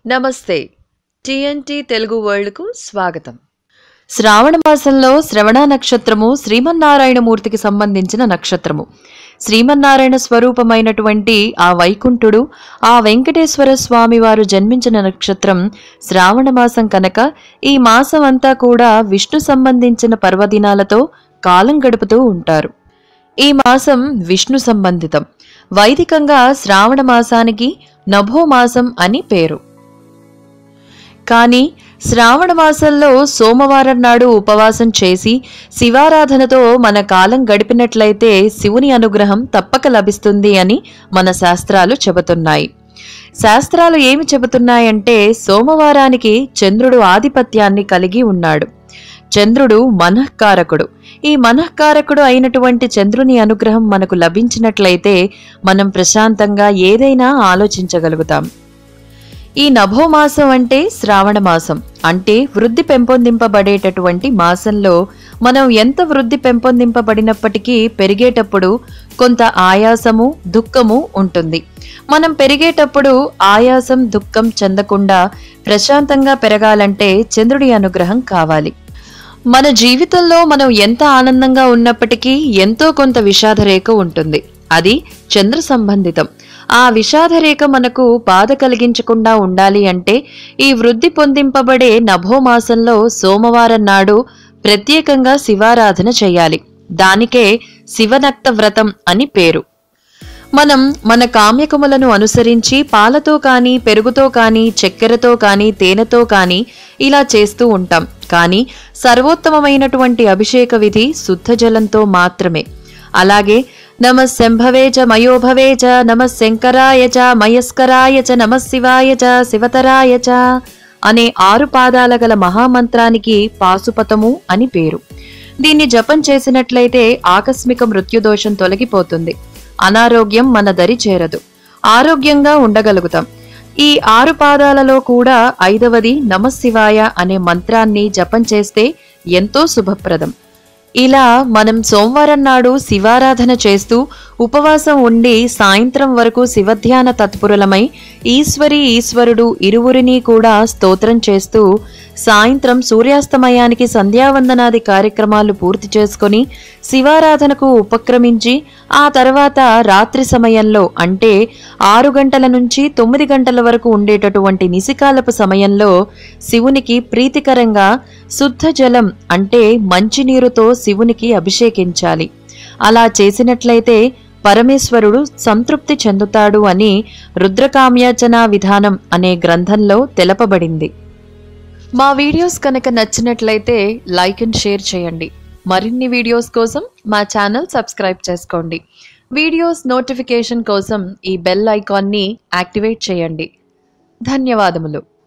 నమస్తే టిఎన్టీ తెలుగు వరల్డ్కు స్వాగతం శ్రావణ మాసంలో శ్రవణ నక్షత్రము శ్రీమన్నారాయణమూర్తికి సంబంధించిన నక్షత్రము శ్రీమన్నారాయణ స్వరూపమైనటువంటి ఆ వైకుంఠుడు ఆ వెంకటేశ్వర స్వామి వారు జన్మించిన నక్షత్రం శ్రావణ మాసం కనుక ఈ మాసం అంతా కూడా విష్ణు సంబంధించిన పర్వదినాలతో కాలం గడుపుతూ ఉంటారు ఈ మాసం విష్ణు సంబంధితం వైదికంగా శ్రావణ మాసానికి నభో మాసం అని పేరు కానీ శ్రావణ మాసంలో సోమవారం నాడు ఉపవాసం చేసి శివారాధనతో మన కాలం గడిపినట్లయితే శివుని అనుగ్రహం తప్పక లభిస్తుంది అని మన శాస్త్రాలు చెబుతున్నాయి శాస్త్రాలు ఏమి చెబుతున్నాయంటే సోమవారానికి చంద్రుడు ఆధిపత్యాన్ని కలిగి ఉన్నాడు చంద్రుడు మనఃకారకుడు ఈ మనఃకారకుడు అయినటువంటి చంద్రుని అనుగ్రహం మనకు లభించినట్లయితే మనం ప్రశాంతంగా ఏదైనా ఆలోచించగలుగుతాం ఈ నభో మాసం అంటే శ్రావణ మాసం అంటే వృద్ధి పెంపొందింపబడేటటువంటి మాసంలో మనం ఎంత వృద్ధి పెంపొందింపబడినప్పటికీ పెరిగేటప్పుడు కొంత ఆయాసము దుఃఖము ఉంటుంది మనం పెరిగేటప్పుడు ఆయాసం దుఃఖం చెందకుండా ప్రశాంతంగా పెరగాలంటే చంద్రుడి అనుగ్రహం కావాలి మన జీవితంలో మనం ఎంత ఆనందంగా ఉన్నప్పటికీ ఎంతో కొంత విషాదరేఖ ఉంటుంది అది చంద్ర సంబంధితం ఆ విషాదరేఖ మనకు బాధ కలిగించకుండా ఉండాలి అంటే ఈ వృద్ధి పొందింపబడే నభోమాసంలో సోమవారం నాడు ప్రత్యేకంగా శివారాధన చేయాలి దానికే శివనక్త వ్రతం అని పేరు మనం మన కామ్యకములను అనుసరించి పాలతో కానీ పెరుగుతో కానీ చక్కెరతో కానీ తేనెతో కానీ ఇలా చేస్తూ ఉంటాం కానీ సర్వోత్తమమైనటువంటి అభిషేక విధి శుద్ధ జలంతో మాత్రమే అలాగే నమ శంభవే చ మయోభవే చ నమ శంకరాయ చ మయస్కరాయ చ నమ శివాయ చ శివతరాయ చ అనే ఆరు పాదాల గల మహామంత్రానికి పాశుపతము అని పేరు దీన్ని జపం చేసినట్లయితే ఆకస్మిక మృత్యుదోషం తొలగిపోతుంది అనారోగ్యం మన దరి చేరదు ఆరోగ్యంగా ఉండగలుగుతాం ఈ ఆరు పాదాలలో కూడా ఐదవది నమశివాయ అనే మంత్రాన్ని జపం చేస్తే ఎంతో శుభప్రదం ఇలా మనం సోమవారం నాడు శివారాధన చేస్తూ ఉపవాసం ఉండి సాయంత్రం వరకు శివధ్యాన తత్పురులమై ఈశ్వరి ఈశ్వరుడు ఇరువురిని కూడా స్తోత్రం చేస్తూ సాయంత్రం సూర్యాస్తమయానికి సంధ్యావందనాది కార్యక్రమాలు పూర్తి చేసుకొని శివారాధనకు ఉపక్రమించి ఆ తర్వాత రాత్రి సమయంలో అంటే ఆరు గంటల నుంచి తొమ్మిది గంటల వరకు ఉండేటటువంటి నిశికాలపు సమయంలో శివునికి ప్రీతికరంగా శుద్ధ జలం అంటే మంచినీరుతో శివునికి అభిషేకించాలి అలా చేసినట్లయితే పరమేశ్వరుడు సంతృప్తి చెందుతాడు అని రుద్రకామ్యాచన విధానం అనే గ్రంథంలో తెలపబడింది మా వీడియోస్ కనుక నచ్చినట్లయితే లైక్ అండ్ షేర్ చేయండి మరిన్ని వీడియోస్ కోసం మా ఛానల్ సబ్స్క్రైబ్ చేసుకోండి వీడియోస్ నోటిఫికేషన్ కోసం ఈ బెల్ ఐకాన్ని యాక్టివేట్ చేయండి ధన్యవాదములు